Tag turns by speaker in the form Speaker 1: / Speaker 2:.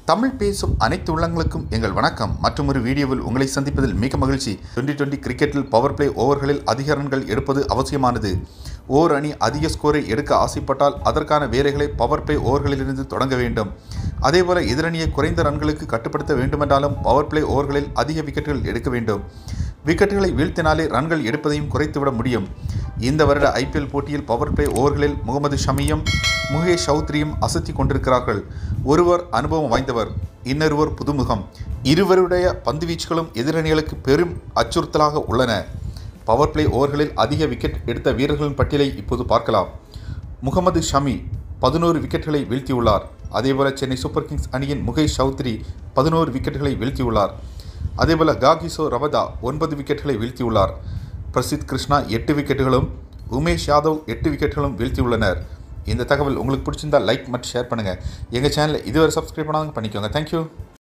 Speaker 1: தமிழ் பேசும் அனைத்து உள்ளங்களுக்கும் எங்கள் வணக்கம் மற்றும் ஒரு வீடியோவில் உங்களை சந்திப்பதில் மிக மகிழ்ச்சி டுவெண்ட்டி டுவெண்ட்டி கிரிக்கெட்டில் பவர் பிளே ஓவர்களில் அதிக ரன்கள் எடுப்பது அவசியமானது ஓர் அணி அதிக ஸ்கோரை எடுக்க ஆசைப்பட்டால் அதற்கான வேலைகளை பவர் பிளே ஓவர்களிலிருந்து தொடங்க வேண்டும் அதேபோல எதிரணியை குறைந்த ரன்களுக்கு கட்டுப்படுத்த வேண்டுமென்றாலும் பவர் பிளே ஓவர்களில் அதிக விக்கெட்டுகள் எடுக்க வேண்டும் விக்கெட்டுகளை வீழ்த்தினாலே ரன்கள் எடுப்பதையும் குறைத்துவிட முடியும் இந்த வருட ஐபிஎல் போட்டியில் பவர் பிளே ஓவர்களில் முகமது ஷமியும் முகேஷ் சௌத்ரியும் அசத்தி கொண்டிருக்கிறார்கள் ஒருவர் அனுபவம் வாய்ந்தவர் இன்னொருவர் புதுமுகம் இருவருடைய பந்துவீச்சுகளும் எதிரணிகளுக்கு பெரும் அச்சுறுத்தலாக உள்ளன பவர் பிளே ஓவர்களில் அதிக விக்கெட் எடுத்த வீரர்களின் பட்டியலை இப்போது பார்க்கலாம் முகமது ஷமி பதினோரு விக்கெட்டுகளை வீழ்த்தியுள்ளார் அதேபோல சென்னை சூப்பர் கிங்ஸ் அணியின் முகேஷ் சௌத்ரி பதினோரு விக்கெட்டுகளை வீழ்த்தியுள்ளார் அதேபோல காகிசோ ரவதா ஒன்பது விக்கெட்டுகளை வீழ்த்தியுள்ளார் பிரசித் கிருஷ்ணா எட்டு விக்கெட்டுகளும் உமேஷ் யாதவ் எட்டு விக்கெட்டுகளும் வீழ்த்தியுள்ளனர் இந்த தகவல் உங்களுக்கு பிடிச்சிருந்தா லைக் மற்றும் ஷேர் பண்ணுங்கள் எங்கள் சேனலை இதுவரை சப்ஸ்கிரைப் பண்ணாங்க பண்ணிக்கோங்க தேங்க்யூ